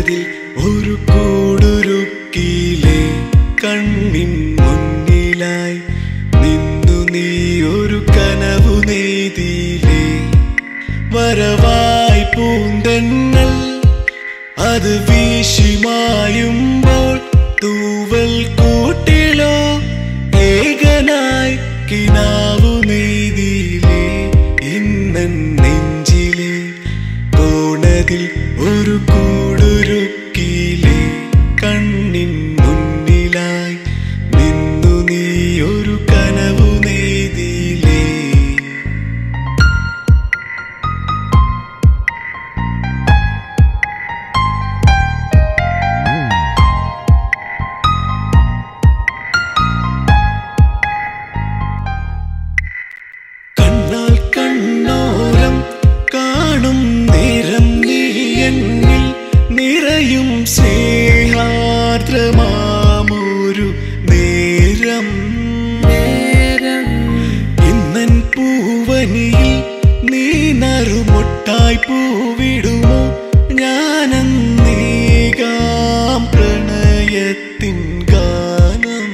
കോണതിൽ ഒരു കൂടുരുക്കിയിലെ കണ്ണിൻ മുന്നിലായി നിന്നു നീ ഒരു കനവു നെയ്തിയിലേ വരവായി പൂന്തെന്നൽ അത് വീശിമായുമ്പോൾ തൂവൽ കൂട്ടിലോ ഏകനായി കിനാവു നെയ്തിയിലേ ഇന്നൻ നെഞ്ചിലെ കോണതിൽ ഒരു കൂടുരുക്കിയിലെ കണ്ണിൻ മുന്നിലായി നിന്നു നീ ഒരു കനവു നെയ്തിയിലേ കണ്ണാൽ കണ്ണോരം കാണും നേരം നീ എന്നിൽ നിറയും സ്നേഹാർദ്രമാമൊരു നേരം ഇന്നൻ പൂവനിയിൽ നീ നറുമൊട്ടായി പൂവിടുമോ ഞാനന്നീകാം പ്രണയത്തിൻ ഗാനം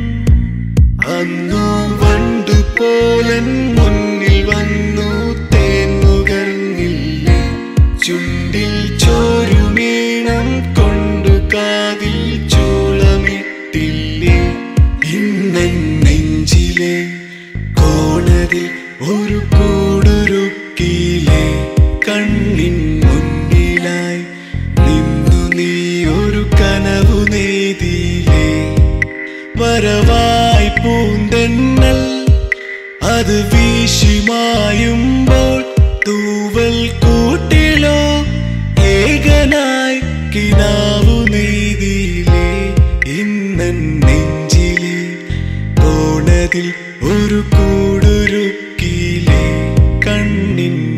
അന്നു വണ്ടു പോലൻ മുന്നിൽ വന്നു തേന്നുകർന്നില്ലേ ചുണ്ടിൽ ചോരുമീണം കൊണ്ടു കാതിൽ ചൂളമിട്ടില്ലേ ഇന്നൻ നെഞ്ചിലെ കോണതിൽ ഒരു കൂടുരുക്കിയിലെ കണ്ണിൻ മുന്നിലായി നിന്നു നീ ഒരു കനവു നെയ്തിയിലേ വരവായി പൂന്തെന്നൽ അത് വീശിമായുമ്പോൾ തൂവൽ കൂട്ടിലോ ഏകനായി കിനാവു നെയ്തിയിലേ ഇന്നൻ നെഞ്ചിലെ കോണതിൽ ഒരു കൂടുരുക്കിയിലെ കണ്ണിൻ